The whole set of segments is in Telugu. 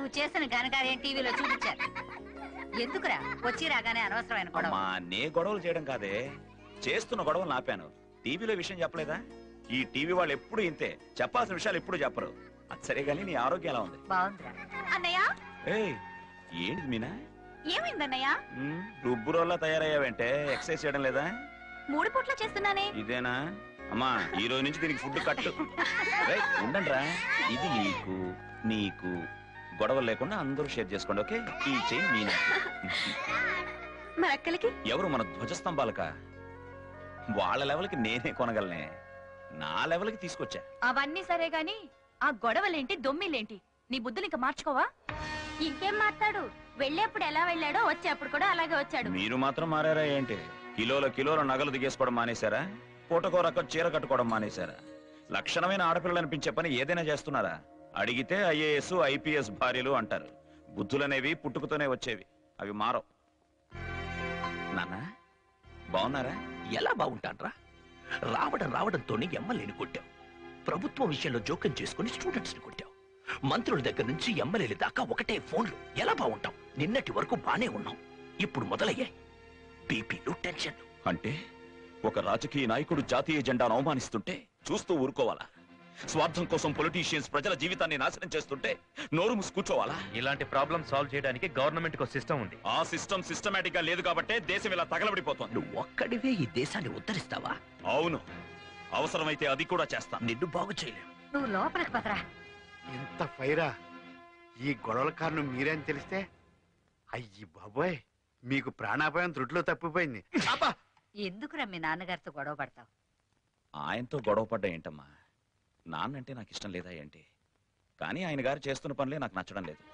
నువ్వు చేసిన ఘనకార్యం టీవీలో చూపించారు ఎందుకురా వచ్చి రాగానే అనవసరమైన గొడవ అమ్మా నే గొడవలు చేయడం కాదే చేస్తున్న గొడవలు ఆపాను టీవీలో విషయం చెప్పలేదా ఈ టీవీ వాళ్ళు ఎప్పుడు ఇంతే చెప్పాల్సిన విషయాలు ఎప్పుడు చెప్పరు అది సరే గానీ నీ ఆరోగ్యం ఎలా ఉంది బాగుందిరా అన్నయ్య ఏయ్ ఏంటిది మీనా ఏమైందన్నయ్య ఉమ్, రుబ్బురోల్లా తయారయ్యావంటే ఎక్సర్సైజ్ చేయడం లేదా మూడు పూట్ల చేస్తున్నానే ఇదేనా అమ్మా ఈ రోజు నుంచి దీనికి ఫుడ్ కట్టు రేయ్, ఉండండిరా ఇది నీకు నీకు గొడవలు లేకుండా అందరూ షేర్ చేసుకోండి ఓకే ఈ చెయ్యి మీనా మరి అక్కలకి ఎవరు మన ధ్వజస్తంభాలక వాళ్ళ లెవెల్కి నేనే కొనగలనే నా లెవెల్కి తీసుకొచ్చా అవన్నీ సరే గాని ఆ గొడవలేంటి దొమ్మిలేంటి నీ బుద్ధులు ఇంకా మార్చుకోవా ఇంకేం మాట్లాడు వెళ్ళేప్పుడు ఎలా వెళ్ళాడో వచ్చేప్పుడు కూడా అలాగే వచ్చాడు మీరు మాత్రం మారారా ఏంటి కిలోల కిలోల నగలు దిగేసుకోవడం మానేశారా పూటకో రకం చీర కట్టుకోవడం మానేశారా లక్షణమైన ఆడపిల్లలు అనిపించే పని ఏదైనా చేస్తున్నారా అడిగితే ఐఏఎస్ ఐపీఎస్ భార్యలు అంటారు బుద్ధులనేవి పుట్టుకతోనే వచ్చేవి అవి మారవు నాన్న బాగున్నారా ఎలా బాగుంటాన్రా రావడం రావడంతోనే ఎమ్మెల్యేని కొట్టావు ప్రభుత్వం విషయంలో జోక్యం చేసుకుని స్టూడెంట్స్ ని కొట్టావు మంత్రుల దగ్గర నుంచి ఎమ్మెల్యేల దాకా ఒకటే ఫోన్లు ఎలా బాగుంటాం నిన్నటి వరకు బానే ఉన్నాం ఇప్పుడు మొదలయ్యాయి బీపీలు టెన్షన్ అంటే ఒక రాజకీయ నాయకుడు జాతీయ జెండాను అవమానిస్తుంటే చూస్తూ ఊరుకోవాలా స్వార్థం కోసం పొలిటీషియన్స్ ప్రజల జీవితాన్ని నాశనం చేస్తుంటే నోరు మూసి కూర్చోవాలా ఇలాంటి ప్రాబ్లం సాల్వ్ చేయడానికి గవర్నమెంట్ కు సిస్టమ్ ఉంది ఆ సిస్టమ్ సిస్టమేటిక్ గా లేదు కాబట్టే దేశం ఇలా తగలబడిపోతుంది నువ్వు ఒక్కడివే ఈ దేశాన్ని ఉద్ధరిస్తావా అవును అవసరమైతే అది కూడా చేస్తాను నిన్ను బాగు చేయలేం నువ్వు లోపలికి పదరా ఇంత ఫైరా ఈ గొడవల కారణం మీరే అని తెలిస్తే అయ్యి బాబోయ్ మీకు ప్రాణాపాయం త్రుట్లో తప్పిపోయింది అబ్బా ఎందుకురా మీ నాన్నగారితో గొడవ పడతావు ఆయనతో గొడవ పడ్డా ఏంటమ్మా నాన్నంటే నాకు ఇష్టం లేదా ఏంటి కానీ ఆయన గారు చేస్తున్న పనులే నాకు నచ్చడం లేదు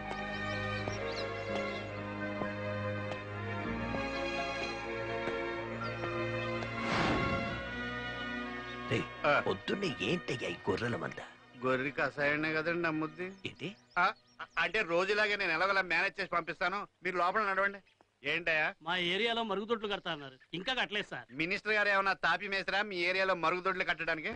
రేయ్, పొద్దున్నే ఏంటయ్యా ఈ గొర్రెల మంద గొర్రె కషాయనే కదండి నమ్ముద్ది ఏంటి ఆ, అంటే రోజులాగే నేను ఎలాగోలా మేనేజ్ చేసి పంపిస్తాను మీరు లోపల నడవండి ఏంటయ్యా మా ఏరియాలో మరుగుదొడ్లు కడతా అన్నారు ఇంకా కట్టలేదు సార్ మినిస్టర్ గారు ఏమన్నా తాపి మేసరా మీ ఏరియాలో మరుగుదొడ్లు కట్టడానికి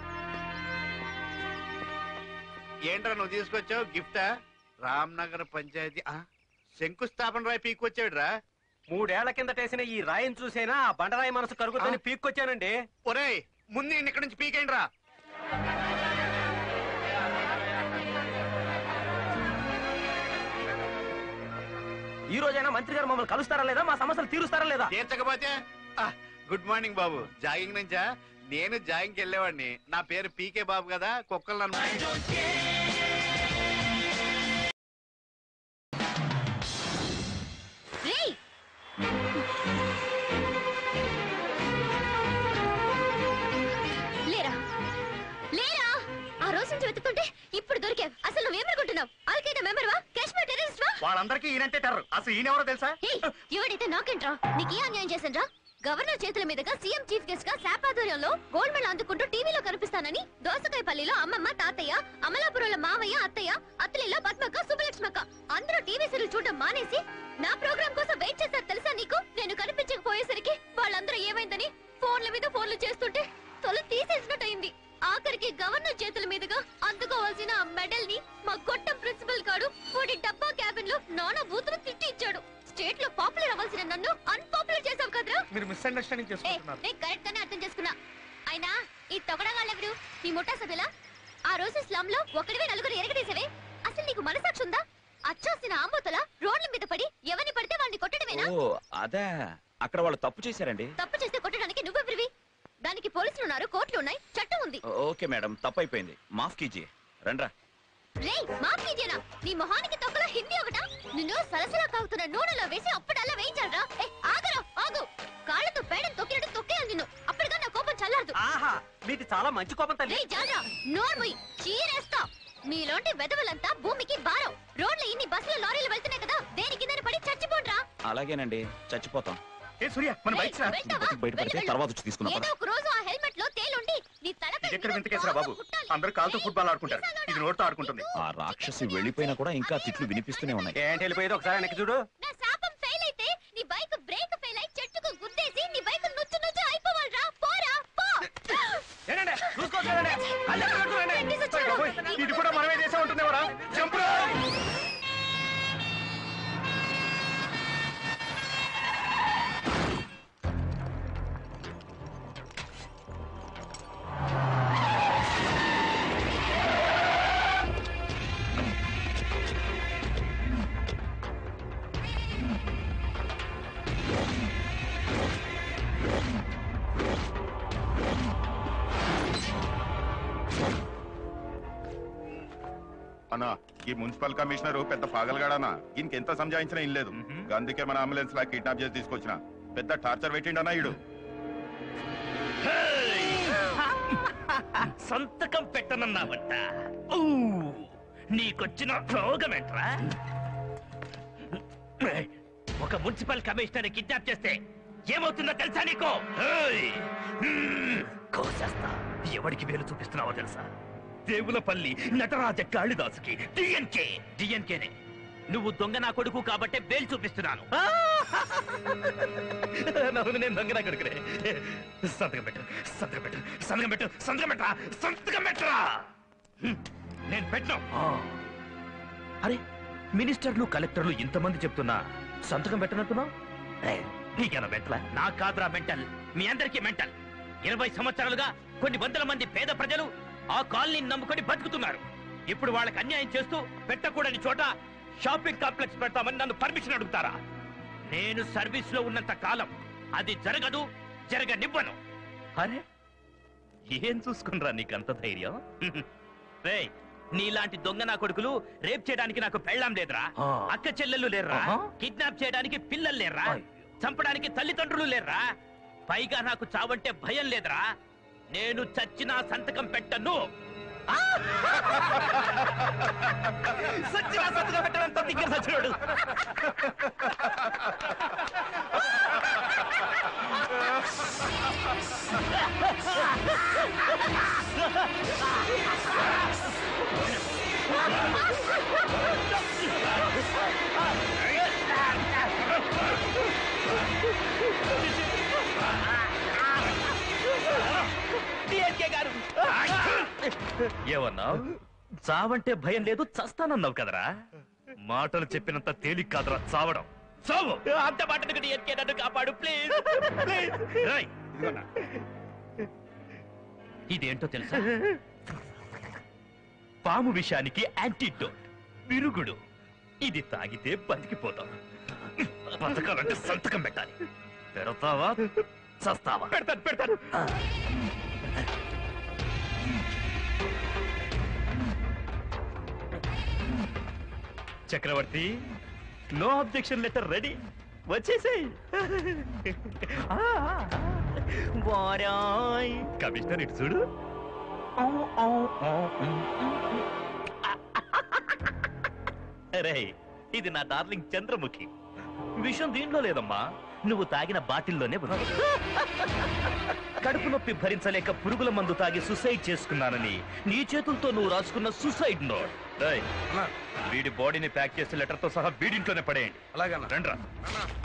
ఏంట్రా నువ్వు తీసుకొచ్చావు గిఫ్టా రామ్నగర్ పంచాయతీ ఆ, శంకుస్థాపన రాయి పీక్కొచ్చాడు రా మూడేళ్ల కిందటేసిన ఈ రాయిని చూసేనా ఆ బండరాయి మనసు కరుగుతుంది పీక్కొచ్చానండి ఒరేయ్ ముందు ఈయన్ని ఇక్కడి నుంచి పీకేయండి రా ఈ రోజైనా మంత్రి గారు మమ్మల్ని కలుస్తారా లేదా మా సమస్యలు తీరుస్తారా లేదా తీర్చకపోతే ఆ, గుడ్ మార్నింగ్ బాబు జాగింగ్ నుంచా నేను జాగింగ్కి వెళ్ళేవాడిని నా పేరు పీకే బాబు కదా కుక్కలు నన్ను రేయ్ లేరా లేరా ఆ రోజు నుంచి వెతుకుంటే ఇప్పుడు దొరికావు అసలు నువ్వేమనుకుంటున్నావు అల్ఖైదా మెంబర్ వా కాశ్మీర్ టెర్రరిస్ట్ వా వాళ్ళందరికీ ఈయనంటే టెర్రర్ అసలు ఈయనెవరో తెలుసా ఏయ్, ఎవడైతే నాకేంట్రా నీకు ఏ అన్యాయం చేశాన్రా గవర్నర్ చేతుల మీదుగా సీఎం చీఫ్ గెస్ట్ గా శాప్ ఆధ్వర్యంలో గోల్డ్ మెడల్ అందుకుంటూ టీవీలో కనిపిస్తానని దోసకాయపల్లిలో అమ్మమ్మ తాతయ్య అమలాపురంలో మావయ్య అత్తయ్య అత్తలిలో పద్మక్క సుబ్బలక్ష్మక్క అందరూ టీవీ సీరియల్ చూడడం మానేసి నా ప్రోగ్రామ్ కోసం వెయిట్ చేశారు తెలుసా నీకు నేను కనిపించకపోయేసరికి వాళ్ళందరూ ఏమైందని ఫోన్ల మీద ఫోన్లు చేస్తుంటే తొలి తీసేసినట్టయింది ఆఖరికి గవర్నర్ చేతుల మీదుగా అందుకోవాల్సిన ఆ మెడల్ ని మా గొట్టం ప్రిన్సిపల్ గారు వాడి డబ్బా క్యాబిన్ లో నానా బూతులు తిట్టి ఇచ్చాడు స్టేట్ లో పాపులర్ అవ్వాల్సిన నన్ను అన్పాపులర్ చేసావు కదరా మీరు మిస్అండర్స్టాండింగ్ ఏ, నేను కరెక్ట్ గానే అర్థం చేసుకున్నా అయినా ఈ తొగడగాళ్ళెవరు నీ ముఠా సభ్యులా ఆ రోజు స్లమ్ లో ఒకడివే నలుగురు ఎరగదీసేవే అసలు నీకు మనసాక్షి ఉందా అచ్చాసిన ఆంబోతల రోడ్ల మీద పడి ఎవరిని పడితే వాడిని కొట్టడమేనా ఓ అదే అక్కడ వాళ్ళు తప్పు చేశారండి తప్పు చేస్తే కొట్టడానికి నువ్వెవరివి దానికి పోలీసులు ఉన్నారు కోర్టులు ఉన్నాయి చట్టం ఉంది ఓకే మేడం తప్పు అయిపోయింది మాఫ్ కీజీ రండ్రా రేయ్ మాఫ్ కీజేనా నీ మొహానికి తొక్కలో హిందీ ఒకటా నిన్ను సలసలా కాగుతున్న నూనెలో వేసి అప్పుడల్లా వేయించాలరా ఏ ఆగరా ఆగు కాళ్ళతో పేడని తొక్కినట్టు తొక్కేయాలి నిన్ను అప్పటిగా నా కోపం చల్లారదు ఆహా మీకు చాలా మంచి కోపం తల్లి రేయ్ జాలరా నోర్ముయ్ చీరేస్తా నీలోంటి వెదవలంతా భూమికి భారం రోడ్ల ఇన్ని బస్సులు లారీలు వెళ్తున్నాయి కదా దేని కిందని పడి చచ్చిపోండ్రా అలాగేనండి చచ్చిపోతాం ఏ సూర్య మన రేయ్, బైక్స్ రా వెళ్తావా? బతికి బయటపడితే వెళ్ళు, తర్వాత వచ్చి తీసుకుందాం ఏదో పద. ఒక రోజు ఆ హెల్మెట్ లో తేలుండి నీ తలపై ఇది ఎక్కడ మీద వింతకేసరా బాబు బాంబు కుట్టాలి. అందరూ కాలుతో రేయ్, ఫుట్బాల్ ఆడుకుంటారు మీసాలోడా? ఇది నోటితో ఆడుకుంటుంది ఆ రాక్షసి వెళ్ళిపోయినా కూడా ఇంకా తిట్లు వినిపిస్తూనే ఉన్నాయి ఏంటి వెళ్ళిపోయేది ఒకసారి వెనక్కి చూడు నా శాపం ఫెయిల్ అయితే నీ బైక్ బ్రేక్ ఫెయిల్ అయి చెట్టుకు గుద్దేసి నీ బైక్ నుచ్చు నుచ్చు అయిపోవాలిరా పోరా పో ఏంటంటే చూసుకోవట్లేదండి కళ్ళు ఎక్కడ పెట్టుకోండి? అయ్య బాబోయ్, ఇది కూడా మనమే చేసే ఉంటుందేమోరా జంప్ ఈ మున్సిపల్ కమిషనర్ పెద్ద పాగలగాడనా దీనికి ఎంత సంజాయించినా ఇన్ లేదు మ్మ్. అందుకే మన అంబులెన్స్ లా కిడ్నాప్ చేసి తీసుకొచ్చిన పెద్ద టార్చర్ పెట్టిండనా ఇడు సంతకం పెట్టనన్నావంట ఊ, నీకొచ్చిన రోగమేంట్రా ఏయ్, ఒక మున్సిపల్ కమిషనర్ కిడ్నాప్ చేస్తే ఏమవుతుందో తెలుసా నీకు ఏయ్, మ్మ్, కోసేస్తా ఎవడికి వేలు చూపిస్తున్నావో తెలుసా దేవులపల్లి నటరాజ కాళిదాసుకి డిఎన్కే డిఎన్కేనే నువ్వు దొంగ నా కొడుకు కాబట్టే వేలు చూపిస్తున్నాను నవ్వు నేను దొంగ నా కొడుకునే సంతకం పెట్టు సంతకం పెట్టు సంతకం పెట్టు సంతకం పెట్టరా సంతకం పెట్టరా హ్మ్, నేను పెట్టను అరే మినిస్టర్లు కలెక్టర్లు ఇంతమంది చెప్తున్నా సంతకం పెట్టనంటున్నావు ఏయ్, నీకేనా మెంటలా నా కాదురా మెంటల్ మీ అందరికీ మెంటల్ ఇరవై సంవత్సరాలుగా కొన్ని వందల మంది పేద ప్రజలు ఆ కాలనీని నమ్ముకొని బతుకుతున్నారు ఇప్పుడు వాళ్ళకి అన్యాయం చేస్తూ పెట్టకూడని చోట షాపింగ్ కాంప్లెక్స్ పెడతామని నన్ను పర్మిషన్ అడుగుతారా నేను సర్వీస్ లో ఉన్నంత కాలం అది జరగదు జరగనివ్వను అరే ఏం చూసుకునరా నీకంత ధైర్యం రేయ్ నీలాంటి దొంగ నా కొడుకులు రేప్ చేయడానికి నాకు పెళ్ళాం లేదురా అక్క చెల్లెళ్ళు లేర్రా కిడ్నాప్ చేయడానికి పిల్లలు లేర్రా చంపడానికి తల్లిదండ్రులు లేర్రా పైగా నాకు చావంటే భయం లేదురా నేను చచ్చినా సంతకం పెట్టను ఆ! సచ్చినా సంతకం పెట్టనంత దగ్గర సచ్చినాడు గారు ఏమన్నావు చావంటే భయం లేదు చస్తానన్నావు కదరా మాటలు చెప్పినంత తేలిక కాదురా చావడం చావు అంత మాటలు డిఎన్కే నన్ను కాపాడు ప్లీజ్ ప్లీజ్ ఇదేంటో తెలుసా పాము విషానికి యాంటీడోట్ విరుగుడు ఇది తాగితే బతికిపోతాం బతకాలంటే సంతకం పెట్టాలి పెడతావా చస్తావా పెడతాను పెడతాను Chakravarthi no objection letter ready వచ్చేసేయ్ వారాయ్ కమిషనర్ ఇటు చూడు అరే ఇది నా డార్లింగ్ చంద్రముఖి విషయం దీంట్లో లేదమ్మా నువ్వు తాగిన బాటిల్లోనే ఉంది కడుపు నొప్పి భరించలేక పురుగుల మందు తాగి సుసైడ్ చేసుకున్నానని నీ చేతులతో నువ్వు రాసుకున్న సుసైడ్ నోట్ రేయ్, వీడి బాడీని ప్యాక్ చేసి లెటర్ తో సహా వీడింట్లోనే పడేయండి అలాగన్నా రండ్రా